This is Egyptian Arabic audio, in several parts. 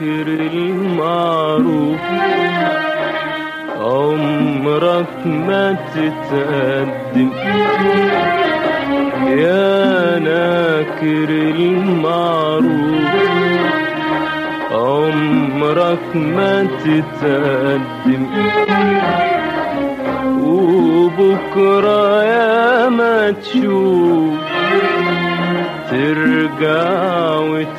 ناكر المعروف عمرك ما تتقدم يا ناكر المعروف عمرك ما تتقدم وبكرة يا ما تشوف ترجع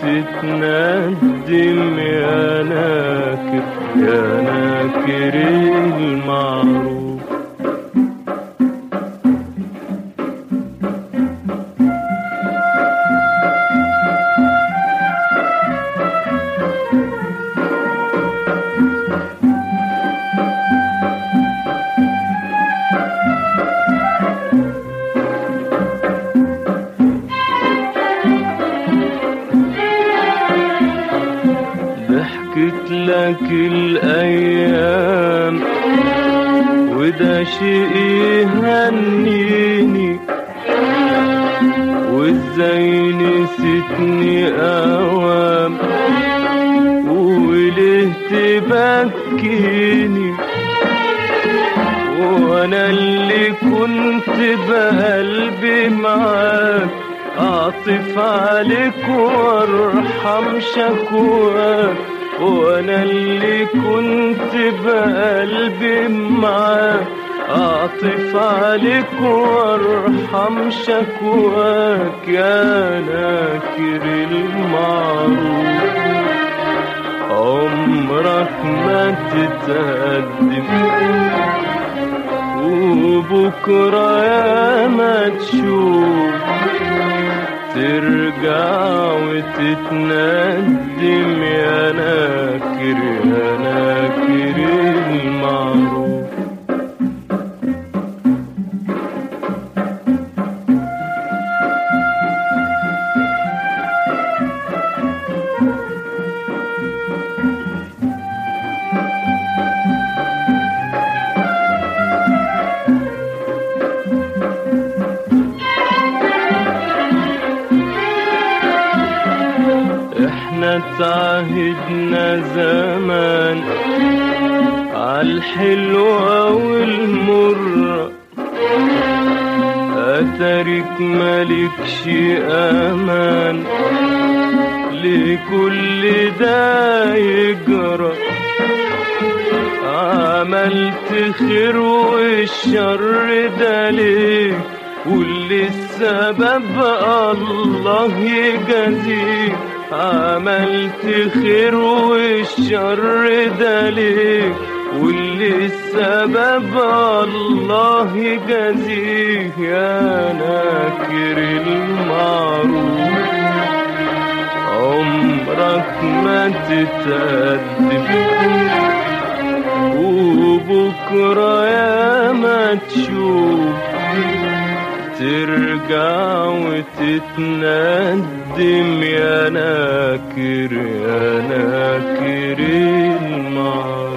وتتندم يا ناكر يا ناكر المعروف ضحكت لك الأيام وده شيء يهنيني وازاي نسيتني أوام وليه تبكيني وانا اللي كنت بقلبي معاك اعطف عليك وارحم شكواك وانا اللي كنت بقلبي معاك اعطف عليك وارحم شكواك يا ناكر المعروف عمرك ما تتقدم وبكرة يا ما تشوف ترجع وتتندم يا ناكر يا ناكر المعروف احنا تعهدنا زمان عالحلوة والمرة اترك مالكش امان لكل ده يجرى عملت خير والشر ده ليه واللي السبب الله يجازيه عملت خير والشر ده ليه واللي السبب الله يجازيه يا ناكر المعروف عمرك ما تتقدم وبكرة يا ما تشوف ترجع وتتندم يا ناكر يا ناكر المعروف